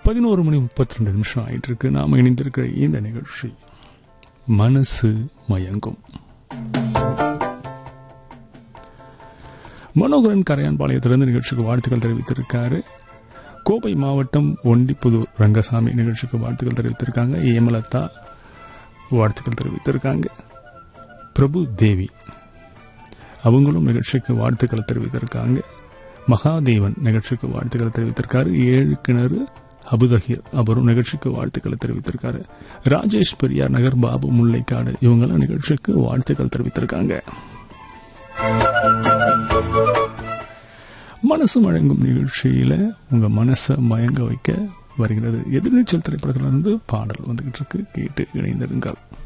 பதினோரு மணி முப்பத்தி ரெண்டு நிமிஷம் ஆயிட்டு இருக்கு நாம இணைந்திருக்கிற இந்த நிகழ்ச்சி மனசு மயங்கும் மனோகரன் கரையான்பாளையத்திலிருந்து நிகழ்ச்சிக்கு வாழ்த்துக்கள் தெரிவித்திருக்காரு கோவை மாவட்டம் ஒண்டிப்புதூர் ரங்கசாமி நிகழ்ச்சிக்கு வாழ்த்துக்கள் தெரிவித்திருக்காங்க ஏமலதா வாழ்த்துக்கள் தெரிவித்திருக்காங்க பிரபு தேவி அவங்களும் நிகழ்ச்சிக்கு வாழ்த்துக்களை தெரிவித்திருக்காங்க மகாதேவன் நிகழ்ச்சிக்கு வாழ்த்துக்களை தெரிவித்திருக்காரு ஏழு கிணறு அபுதஹீர் அவரும் நிகழ்ச்சிக்கு வாழ்த்துக்களை தெரிவித்திருக்காரு ராஜேஷ் பெரியார் நகர் பாபு முல்லைக்காடு இவங்களும் நிகழ்ச்சிக்கு வாழ்த்துக்கள் தெரிவித்திருக்காங்க மனசு வழங்கும் நிகழ்ச்சியில உங்க மனசை மயங்க வைக்க வருகிறது எதிர்நீச்சல் திரைப்படத்திலிருந்து பாடல் வந்துகிட்டு இருக்கு கேட்டு இணைந்திருங்கள்